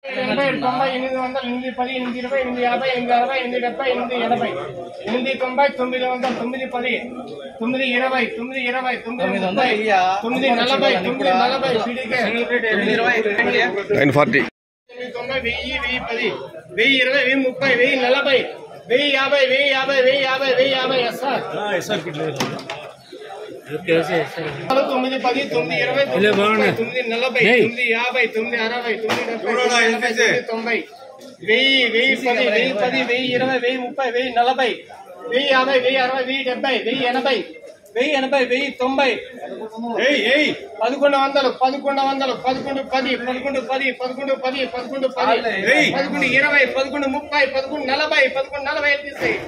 ఎనభై తొంభై ఎనిమిది వందల ఎనిమిది పది ఎనిమిది ఇరవై ఎనిమిది యాభై ఎనిమిది అరవై ఎనిమిది డెబ్బై ఎనిమిది ఎనభై ఎనిమిది తొంభై తొమ్మిది వందల తొమ్మిది పది తొమ్మిది ఇరవై తొమ్మిది ఇరవై తొమ్మిది ముప్పై తొమ్మిది నలభై తొమ్మిది నలభై పిడికే నైన్ ఫార్టీ ఎనిమిది తొంభై వెయ్యి వెయ్యి పది వెయ్యి ఇరవై వెయ్యి ముప్పై వెయ్యి నలభై వెయ్యి యాభై వెయ్యి యాభై వెయ్యి యాభై వెయ్యి యాభై ఎస్ఆర్ తొమ్మిది పది తొమ్మిది ఇరవై తొమ్మిది ముప్పై, తొమ్మిది నలభై తొమ్మిది యాభై తొమ్మిది అరవై తొమ్మిది డెబ్బై తొమ్మిది ఎనభై, తొమ్మిది తొంభై వెయ్యి వెయ్యి పది వెయ్యి పది వెయ్యి ఇరవై వెయ్యి ముప్పై వెయ్యి నలభై వెయ్యి యాభై వెయ్యి అరవై వెయ్యి డెబ్బై వెయ్యి ఎనభై వెయ్యి ఎనభై వెయ్యి తొంభై పదకొండు వందలు పదకొండు వందలు పదకొండు పది పదకొండు పది పదకొండు పది పదకొండు పది పదకొండు ఇరవై పదకొండు ముప్పై పదకొండు నలభై పదకొండు నలభై తీసేయి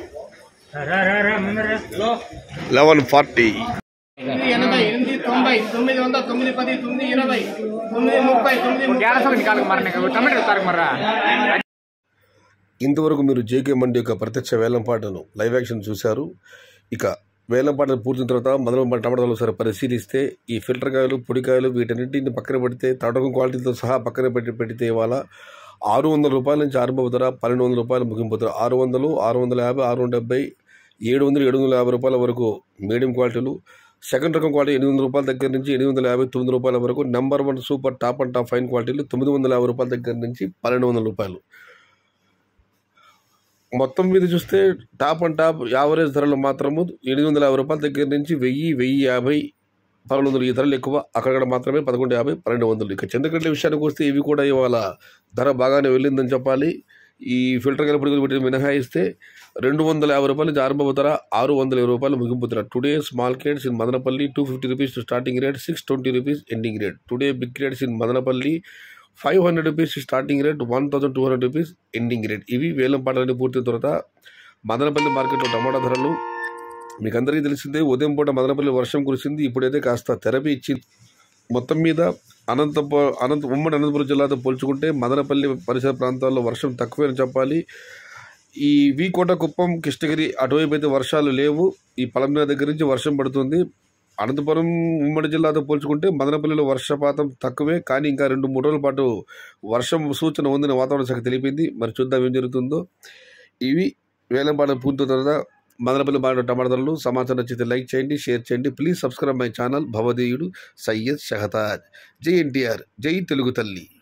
లెవెన్ ఫార్టీ ఎనిమిది ఎనభై ఎనిమిది తొంభై తొమ్మిది వందల తొమ్మిది పది తొమ్మిది ఇరవై తొమ్మిది ముప్పై తొమ్మిది ముప్పై ఇంతవరకు మీరు జేకే మండి యొక్క ప్రత్యక్ష వేలంపాటను లైవ్ యాక్షన్ చూశారు ఇక వేలంపాట పూర్తిన తర్వాత మొదలు టమాటాలు ఒకసారి పరిశీలిస్తే ఈ ఫిల్టర్ కాయలు పొడికాయలు వీటన్నింటిని పక్కన పెడితే తడకం క్వాలిటీతో సహా పక్కన పెట్టి పెడితే ఇవాళ ఆరు వందల రూపాయల నుంచి ఆరంభ ధర పన్నెండు వందల రూపాయలు ముగింపు ధర ఆరు వందలు ఆరు వందల యాభై ఆరు వందల డెబ్బై ఏడు వందలు ఏడు వందల యాభై రూపాయల వరకు మీడియం క్వాలిటీలు సెకండ్ రకం క్వాలిటీ ఎనిమిది వందల రూపాయల దగ్గర నుంచి ఎనిమిది వందల యాభై తొమ్మిది రూపాయల వరకు number one super top and top fine క్వాలిటీలు తొమ్మిది వందల యాభై రూపాయల దగ్గర నుంచి పన్నెండు వందల రూపాయలు మొత్తం మీద చూస్తే టాప్ అండ్ టాప్ యావరేజ్ ధరలు మాత్రము ఎనిమిది వందల యాభై రూపాయల దగ్గర నుంచి వెయ్యి వెయ్యి యాభై పన్నెండు వందలు ఈ ధరలు ఎక్కువ అక్కడ మాత్రమే పదకొండు యాభై పన్నెండు వందలు ఇక చంద్రగడ్డ విషయానికి వస్తే ఇవి కూడా ఇవాళ ధర బాగానే వెళ్ళిందని చెప్పాలి ఈ ఫిల్టర్ కలిపి వీటిని మినహాయిస్తే రెండు వందల యాభై రూపాయల నుంచి ఆరంభ ధర ఆరు వందల ఇరవై రూపాయలు ముగింపు ధర today small crates in Madanapalle two fifty rupees starting rate six twenty rupees ending rate today big rates in Madanapalle five hundred rupees starting rate one thousand two hundred rupees ending rate ఇవి వేలం పాటలన్నీ పూర్తయిన తర్వాత మదనపల్లి మార్కెట్లో టమాటా ధరలు మీకు అందరికీ తెలిసిందే ఉదయం పూట మదనపల్లి వర్షం కురిసింది ఇప్పుడైతే కాస్త తెరపి ఇచ్చింది మొత్తం మీద అనంతపు అనంత ఉమ్మడి అనంతపురం జిల్లాతో పోల్చుకుంటే మదనపల్లి పరిసర ప్రాంతాల్లో వర్షం తక్కువే అని చెప్పాలి ఈ వీకోట కుప్పం కృష్ణగిరి అటువైపు అయితే వర్షాలు లేవు ఈ పలంనేర దగ్గర నుంచి వర్షం పడుతుంది అనంతపురం ఉమ్మడి జిల్లాతో పోల్చుకుంటే మదనపల్లిలో వర్షపాతం తక్కువే కానీ ఇంకా రెండు మూడు రోజుల పాటు వర్షం సూచన ఉందని వాతావరణ శాఖ తెలిపింది మరి చూద్దాం ఏం జరుగుతుందో ఇవి వేలంపాట పూర్తి తర్వాత మదనపల్లి బాట టమాటా ధరలు సమాచారం నచ్చితే లైక్ చేయండి షేర్ చేయండి ప్లీజ్ సబ్స్క్రైబ్ మై ఛానల్ భవదీయుడు సయ్యద్ షహతాజ్ జై ఎన్టీఆర్ జై తెలుగు తల్లి